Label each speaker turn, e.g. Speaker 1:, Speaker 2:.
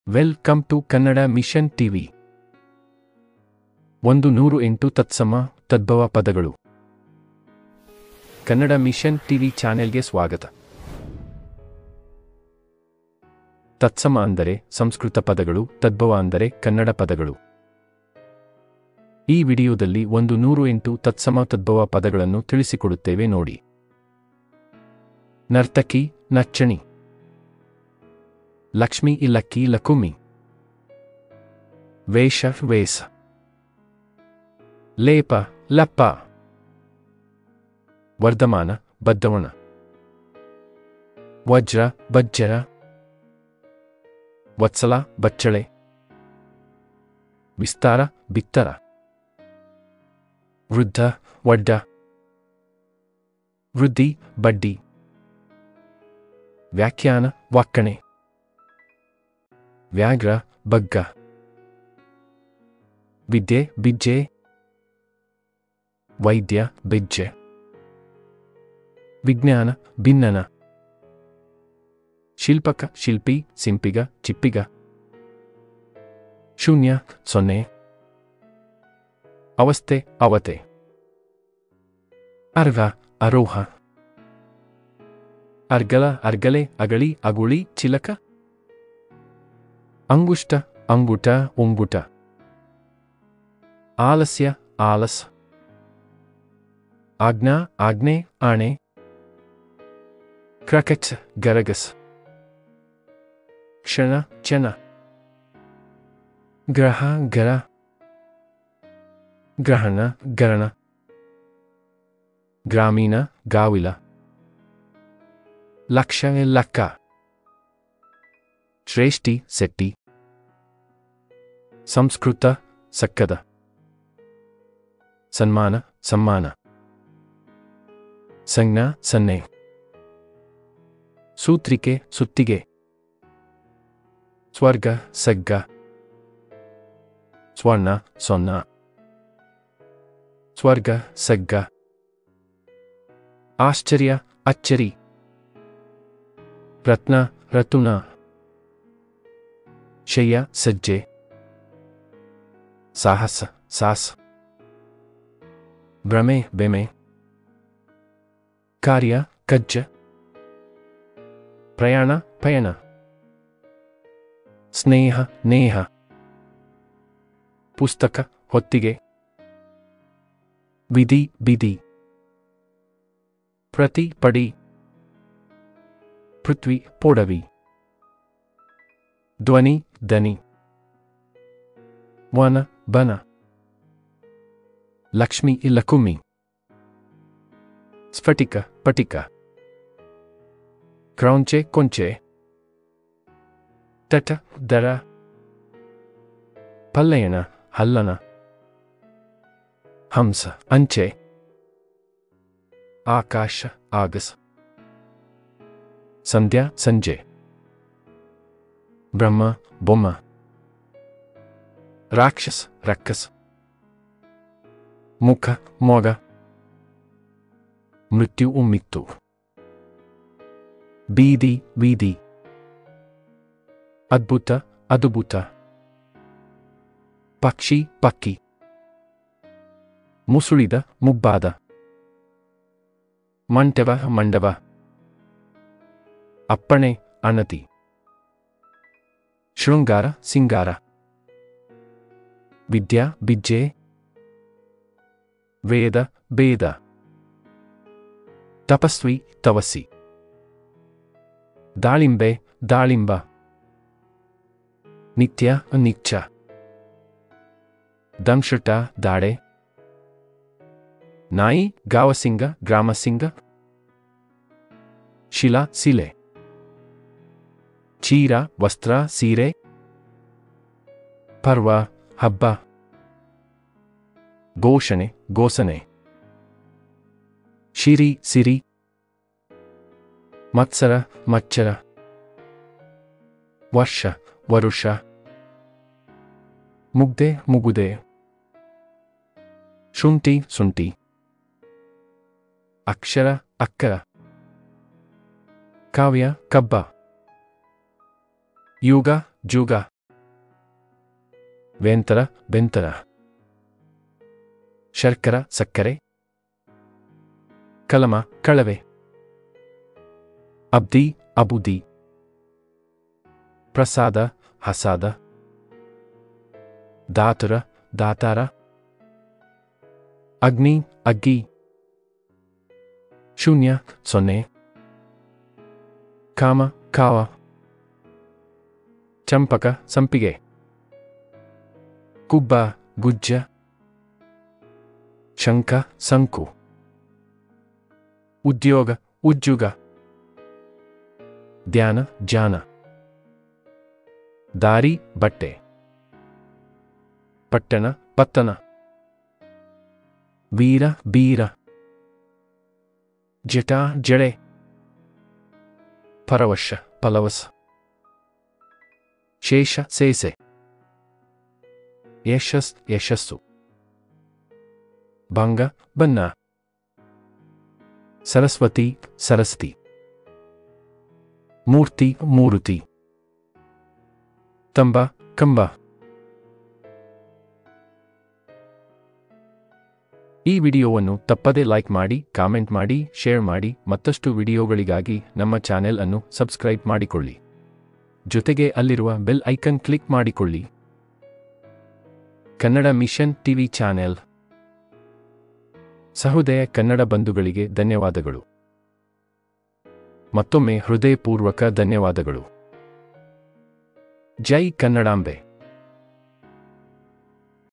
Speaker 1: welcome to Kannada mission TV ಒಂದು ನೂರು ಎಂಟು ತತ್ಸಮ ತದ್ಭವ ಪದಗಳು ಕನ್ನಡ ಮಿಷನ್ ಟಿವಿ ಚಾನೆಲ್ಗೆ ಸ್ವಾಗತ ತತ್ಸಮ ಅಂದರೆ ಸಂಸ್ಕೃತ ಪದಗಳು ತದ್ಭವ ಅಂದರೆ ಕನ್ನಡ ಪದಗಳು ಈ ವಿಡಿಯೋದಲ್ಲಿ ಒಂದು ನೂರು ಎಂಟು ತತ್ಸಮ ತದ್ಭವ ಪದಗಳನ್ನು ತಿಳಿಸಿಕೊಡುತ್ತೇವೆ ನೋಡಿ ನರ್ತಕಿ ನಚ್ಚಣಿ ಲಕ್ಷ್ಮಿ ಇಲ್ಲಕ್ಕಿ ಲಕುಮಿ ವೇಷ ವೇಸ ಲೇಪ ಲಪ್ಪ ವರ್ಧಮಾನ ಬದ್ದವಣ ವಜ್ರ ಬಜ್ಜರ ವತ್ಸಲ ಬಚ್ಚಳೆ ವಿಸ್ತಾರ ಬಿತ್ತರ ವೃದ್ಧ ವಡ್ಡ ವೃದ್ಧಿ ಬಡ್ಡಿ ವ್ಯಾಖ್ಯಾನ ವಾಕ್ಕಣೆ ವ್ಯಾಘ್ರ ಬಗ್ಗ ವಿದ್ಯೆ ಬಿಜ್ಜೆ ವೈದ್ಯ ಬೆಜ್ಜೆ ವಿಜ್ಞಾನ ಭಿನ್ನನ ಶಿಲ್ಪಕ ಶಿಲ್ಪಿ ಸಿಂಪಿಗ ಚಿಪ್ಪಿಗ ಶೂನ್ಯ ಸೊನ್ನೆ ಅವಸ್ಥೆ ಅವತೆ ಅರ್ಘ ಅರೋಹ ಅರ್ಗಲ ಅರ್ಗಲೆ ಅಗಳಿ ಅಗುಳಿ ಚಿಲಕ ಅಂಗುಷ್ಟ ಅಂಗುಟ ಉಂಗುಟ ಆಲಸ್ಯ ಆಲಸ್ ಆಜ್ಞಾ ಆಜ್ಞೆ ಆಣೆ ಕ್ರಕಚ್ ಗರಗಸ್ ಕ್ಷಣ ಚನ ಗ್ರಹ ಗರ ಗ್ರಹಣ ಗರಣ ಗ್ರಾಮೀಣ ಗಾವಿಲ ಲಕ್ಷ ಲಕ್ಕ ಶ್ರೇಷ್ಠಿ ಸೆಟ್ಟಿ ಸಂಸ್ಕೃತ ಸಕ್ಕದ ಸನ್ಮಾನ ಸಮ್ಮಾನ ಸಂಜ್ಞಾ ಸನ್ನೆ ಸೂತ್ರಿಕೆ ಸುತ್ತಿಗೆ ಸ್ವರ್ಗ ಸಗ್ಗ ಸ್ವರ್ಣ ಸೊನ್ನ ಸ್ವರ್ಗ ಸಗ್ಗ ಆಶ್ಚರ್ಯ ಅಚ್ಚರಿ ರತ್ನ ರತುನ ಶಯ್ಯ ಸಜ್ಜೆ ಸಾಹಸ ಸಾಸ್ ಭ್ರಮೆ ಬೆಮೆ ಕಾರ್ಯ ಕಜ್ಜ ಪ್ರಯಾಣ ಪಯಣ ಸ್ನೇಹ ನೇಹ ಪುಸ್ತಕ ಹೊತ್ತಿಗೆ ವಿಧಿ ಬಿಧಿ ಪ್ರತಿ ಪಡಿ ಪೃಥ್ವಿ ಪೊಡವಿ ಧ್ವನಿ ದನಿ ವನ ಬನ ಲಕ್ಷ್ಮಿ ಇಲ್ಲಕುಮ್ಮಿ ಸ್ಫಟಿಕ ಪಟಿಕ ಕ್ರೌಂಚೆ ಕೊಂಚೆ ತಟ ದರ ಪಲ್ಲಯನ ಹಲ್ಲನ ಹಂಸ ಅಂಚೆ ಆಕಾಶ ಆಗಸ ಸಂಧ್ಯಾ ಸಂಜೆ ಬ್ರಹ್ಮ ಬೊಮ್ಮ ರಾಕ್ಷಸ್ ರಕ್ಕಸ್ ಮುಖ ಮೊಗ ಮೃತ್ಯು ಉಮ್ಮಿತ್ತು ಬೀದಿ ಬೀದಿ ಅದ್ಭುತ ಅದ್ಭುತ ಪಕ್ಷಿ ಪಕ್ಕಿ ಮುಸುಳಿದ ಮುಬ್ಬಾದ ಮಂಟವ ಮಂಡವ ಅಪ್ಪಣೆ ಅಣತಿ ಶೃಂಗಾರ ಸಿಂಗಾರ ವಿದ್ಯಾ ಬಿಜ್ಜೆ ವೇದ ಬೇದ ತಪಸ್ವಿ ತವಸಿ ದಾಳಿಂಬೆ ದಾಳಿಂಬ ನಿತ್ಯ ನಿಚ್ಚ ದಂಶಟ ದಾಡೆ ನಾಯಿ ಗಾವಸಿಂಗ ಗ್ರಾಮಸಿಂಗ ಶಿಲಾ ಸಿಲೆ ಚೀರ ವಸ್ತ್ರ ಸೀರೆ ಪರ್ವ ಹಬ್ಬ ಘೋಷಣೆ ಗೋಸನೆ ಶಿರಿ ಸಿರಿ ಮತ್ಸರ ಮಚ್ಚರ ವರ್ಷ ವರುಷ ಮುಗ್ದೆ ಮುಗುದೆ ಶುಂಠಿ ಸುಂಟಿ ಅಕ್ಷರ ಅಕ್ಕರ ಕಾವ್ಯ ಕಬ್ಬ ಯುಗ ಜುಗ ವೇಂತರ ಬೆಂತರ ಶರ್ಕರ ಸಕ್ಕರೆ ಕಲಮ ಕಳವೆ ಅಬ್ದಿ ಅಬುದಿ ಪ್ರಸಾದ ಹಸಾದ ದಾತುರ ದಾತಾರ ಅಗ್ನಿ ಅಗ್ಗಿ ಶೂನ್ಯ ಸೊನ್ನೆ ಕಾಮ ಕಾವ ಚಂಪಕ ಸಂಪಿಗೆ ಕುಬ್ಬ ಗುಜ್ಜ ಶಂಕ ಸಂಕು ಉದ್ಯೋಗ ಉಜ್ಜುಗ ಧ್ಯಾನ ಜಾನ ದಾರಿ ಬಟ್ಟೆ ಪಟ್ಟಣ ಪತ್ತನ ವೀರ ಬೀರ ಜಟ ಜಡೆ ಪರವಶ ಪಲವಸ ಶೇಷ ಸೇಸೆ ಯಶಸ್ ಯಶಸ್ಸು ಭಂಗ ಬನ್ನ ಸರಸ್ವತಿ ಸರಸ್ತಿ ಮೂರ್ತಿ ಮೂರುತಿ ತಂಬ ಕಂಬ ಈ ವಿಡಿಯೋವನ್ನು ತಪ್ಪದೇ ಲೈಕ್ ಮಾಡಿ ಕಾಮೆಂಟ್ ಮಾಡಿ ಶೇರ್ ಮಾಡಿ ಮತ್ತಷ್ಟು ವಿಡಿಯೋಗಳಿಗಾಗಿ ನಮ್ಮ ಚಾನೆಲ್ ಅನ್ನು ಸಬ್ಸ್ಕ್ರೈಬ್ ಮಾಡಿಕೊಳ್ಳಿ ಜೊತೆಗೆ ಅಲ್ಲಿರುವ ಬೆಲ್ ಐಕನ್ ಕ್ಲಿಕ್ ಮಾಡಿಕೊಳ್ಳಿ ಕನ್ನಡ ಮಿಷನ್ ಟಿವಿ ಚಾನೆಲ್ ಸಹೃದಯ ಕನ್ನಡ ಬಂಧುಗಳಿಗೆ ಧನ್ಯವಾದಗಳು ಮತ್ತೊಮ್ಮೆ ಹೃದಯಪೂರ್ವಕ ಧನ್ಯವಾದಗಳು ಜೈ ಕನ್ನಡಾಂಬೆ